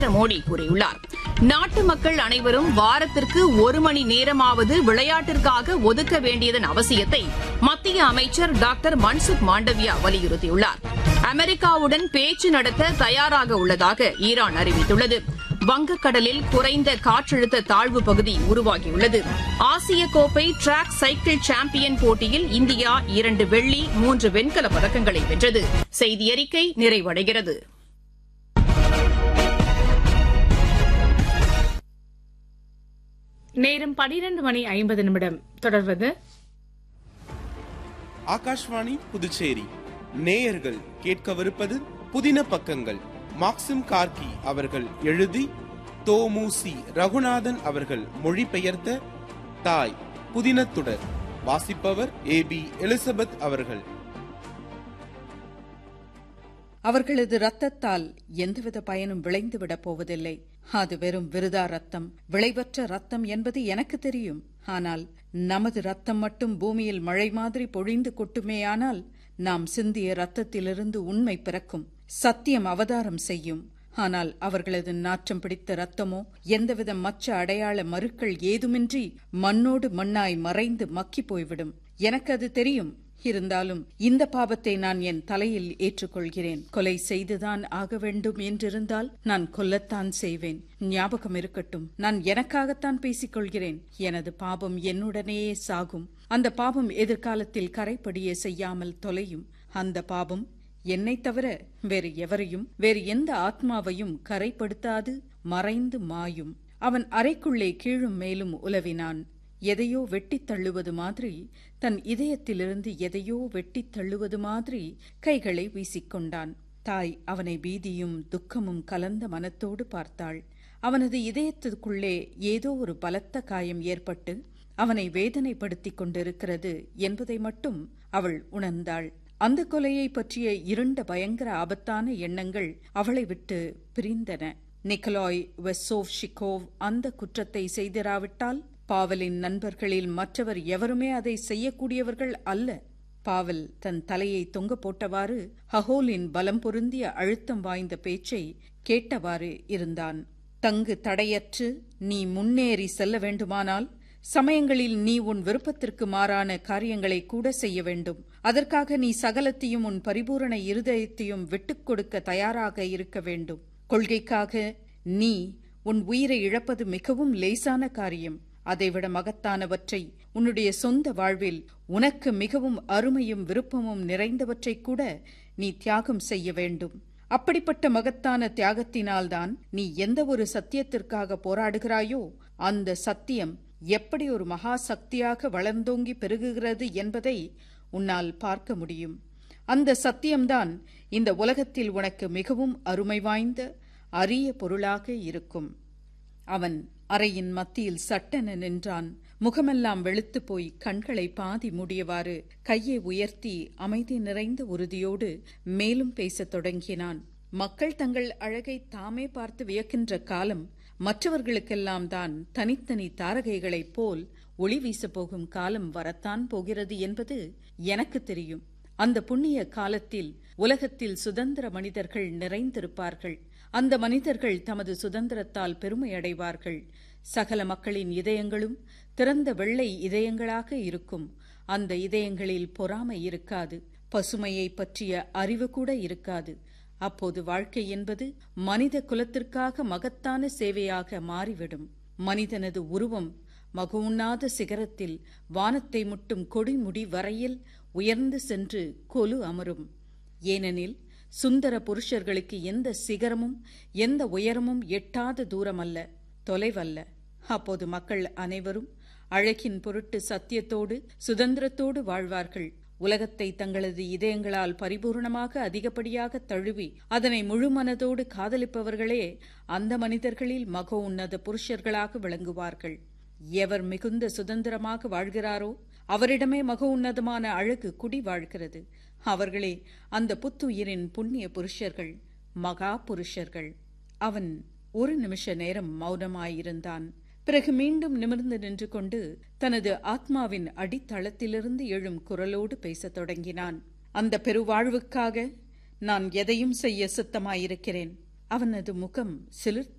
மோடி கூறியுள்ளார் நாட்டு மக்கள் அனைவரும் வாரத்திற்கு ஒரு மணி நேரமாவது விளையாட்டிற்காக ஒதுக்க வேண்டியதன் அவசியத்தை மத்திய அமைச்சர் டாக்டர் மன்சுக் மாண்டவியா வலியுறுத்தியுள்ளார் அமெரிக்காவுடன் பேச்சு நடத்த தயாராக உள்ளதாக ஈரான் அறிவித்துள்ளது வங்கக்கடலில் குறைந்த காற்றழுத்த தாழ்வு பகுதி உருவாகியுள்ளது ஆசிய கோப்பை டிராக் சைக்கிள் சாம்பியன் போட்டியில் இந்தியா இரண்டு வெள்ளி மூன்று வெண்கலப் பதக்கங்களை வென்றது செய்தியறிக்கை நிறைவடைகிறது நேரம் பனிரெண்டு மணி ஐம்பது நிமிடம் தொடர்வது ஆகாஷ்வாணி புதுச்சேரி நேயர்கள் கேட்கவிருப்பது புதின பக்கங்கள் மாக்சிம் கார்கி அவர்கள் எழுதி தோமுசி ரகுநாதன் அவர்கள் மொழிபெயர்த்த தாய் புதினத்துடர் வாசிப்பவர் ஏ பி எலிசபெத் அவர்கள் அவர்களது ரத்தத்தால் எந்தவித பயனும் விளைந்துவிடப் போவதில்லை அது வெறும் விருதா ரத்தம் விளைவற்ற ரத்தம் என்பது எனக்கு தெரியும் ஆனால் நமது ரத்தம் மட்டும் பூமியில் மழை மாதிரி பொழிந்து கொட்டுமேயானால் நாம் சிந்திய ரத்தத்திலிருந்து உண்மை பிறக்கும் சத்தியம் அவதாரம் செய்யும் ஆனால் அவர்களது நாற்றம் பிடித்த ரத்தமோ எந்தவித மச்ச அடையாள மறுக்கள் ஏதுமின்றி மண்ணோடு மண்ணாய் மறைந்து மக்கி போய்விடும் எனக்கு அது தெரியும் இருந்தாலும் இந்த பாவத்தை நான் என் தலையில் ஏற்றுக்கொள்கிறேன் கொலை செய்துதான் ஆக வேண்டும் என்றிருந்தால் நான் கொல்லத்தான் செய்வேன் ஞாபகம் இருக்கட்டும் நான் எனக்காகத்தான் பேசிக் கொள்கிறேன் எனது பாவம் என்னுடனேயே சாகும் அந்த பாவம் எதிர்காலத்தில் கரைப்படிய செய்யாமல் தொலையும் அந்த பாவம் என்னை தவிர வேறு எவரையும் வேறு எந்த ஆத்மாவையும் கரைப்படுத்தாது மறைந்து மாயும் அவன் அறைக்குள்ளே கீழும் மேலும் உலவினான் எதையோ வெட்டித் தள்ளுவது மாதிரி தன் இதயத்திலிருந்து எதையோ வெட்டித் தள்ளுவது மாதிரி கைகளை வீசிக்கொண்டான் தாய் அவனை பீதியும் துக்கமும் கலந்த மனத்தோடு பார்த்தாள் அவனது இதயத்துக்குள்ளே ஏதோ ஒரு பலத்த காயம் ஏற்பட்டு அவனை வேதனைப்படுத்திக் கொண்டிருக்கிறது என்பதை மட்டும் அவள் உணர்ந்தாள் அந்த கொலையை பற்றிய இருண்ட பயங்கர ஆபத்தான எண்ணங்கள் அவளை விட்டு பிரிந்தன நிக்கலாய் வெசோவ்ஷிகோவ் அந்த குற்றத்தை செய்திராவிட்டால் பாவலின் நண்பர்களில் மற்றவர் எவருமே அதை செய்யக்கூடியவர்கள் அல்ல பாவல் தன் தலையை தொங்க போட்டவாறு ஹஹோலின் பலம் பொருந்திய அழுத்தம் வாய்ந்த பேச்சை கேட்டவாறு இருந்தான் தங்கு தடையற்று நீ முன்னேறி செல்ல வேண்டுமானால் சமயங்களில் நீ உன் விருப்பத்திற்கு மாறான காரியங்களை கூட செய்ய வேண்டும் அதற்காக நீ சகலத்தையும் உன் பரிபூரண இருதயத்தையும் விட்டுக் கொடுக்க தயாராக இருக்க வேண்டும் கொள்கைக்காக நீ உன் உயிரை இழப்பது மிகவும் லேசான காரியம் அதைவிட மகத்தானவற்றை உன்னுடைய சொந்த வாழ்வில் உனக்கு மிகவும் அருமையும் விருப்பமும் நிறைந்தவற்றை கூட நீ தியாகம் செய்ய வேண்டும் அப்படிப்பட்ட மகத்தான தியாகத்தினால்தான் நீ எந்த ஒரு சத்தியத்திற்காக போராடுகிறாயோ அந்த சத்தியம் எப்படி ஒரு மகா சக்தியாக வளர்ந்தோங்கி பெருகுகிறது என்பதை உன்னால் பார்க்க முடியும் அந்த சத்தியம்தான் இந்த உலகத்தில் உனக்கு மிகவும் அருமை வாய்ந்த அரிய பொருளாக இருக்கும் அவன் அறையின் மத்தியில் சட்டென நின்றான் முகமெல்லாம் வெளுத்து போய் கண்களை பாதி மூடியவாறு கையை உயர்த்தி அமைதி நிறைந்த உறுதியோடு மேலும் பேசத் தொடங்கினான் மக்கள் தங்கள் அழகை தாமே பார்த்து வியக்கின்ற காலம் மற்றவர்களுக்கெல்லாம் தான் தனித்தனி தாரகைகளைப் போல் ஒளி வீசப் போகும் காலம் வரத்தான் போகிறது என்பது எனக்கு தெரியும் அந்த புண்ணிய காலத்தில் உலகத்தில் சுதந்திர மனிதர்கள் நிறைந்திருப்பார்கள் அந்த மனிதர்கள் தமது சுதந்திரத்தால் பெருமை அடைவார்கள் சகல மக்களின் இதயங்களும் திறந்த வெள்ளை இதயங்களாக இருக்கும் அந்த இதயங்களில் பொறாமை இருக்காது பசுமையை பற்றிய அறிவு கூட இருக்காது அப்போது வாழ்க்கை என்பது மனித குலத்திற்காக மகத்தான சேவையாக மாறிவிடும் மனிதனது உருவம் மகவுண்ணாத சிகரத்தில் வானத்தை முட்டும் கொடிமுடி வரையில் உயர்ந்து சென்று கொலு அமரும் ஏனெனில் சுந்தர புருஷர்களுக்கு எந்த சிகரமும் எந்த உயரமும் எட்டாத தூரமல்ல தொலைவல்ல அப்போது மக்கள் அனைவரும் அழகின் பொருட்டு சத்தியத்தோடு சுதந்திரத்தோடு வாழ்வார்கள் உலகத்தை தங்களது இதயங்களால் பரிபூர்ணமாக அதிகப்படியாக தழுவி அதனை முழு மனதோடு காதலிப்பவர்களே அந்த மனிதர்களில் மக உன்னத புருஷர்களாக விளங்குவார்கள் எவர் மிகுந்த சுதந்திரமாக வாழ்கிறாரோ அவரிடமே மக உன்னதமான அழகு குடி வாழ்கிறது அவர்களே அந்த புத்துயிரின் புண்ணிய புருஷர்கள் மகா புருஷர்கள் அவன் ஒரு நிமிஷ நேரம் மௌனமாயிருந்தான் பிறகு மீண்டும் நிமிர்ந்து நின்று கொண்டு தனது ஆத்மாவின் அடித்தளத்திலிருந்து எழும் குரலோடு பேசத் தொடங்கினான் அந்த பெருவாழ்வுக்காக நான் எதையும் செய்ய சித்தமாயிருக்கிறேன் அவனது முகம் சிலிர்த்து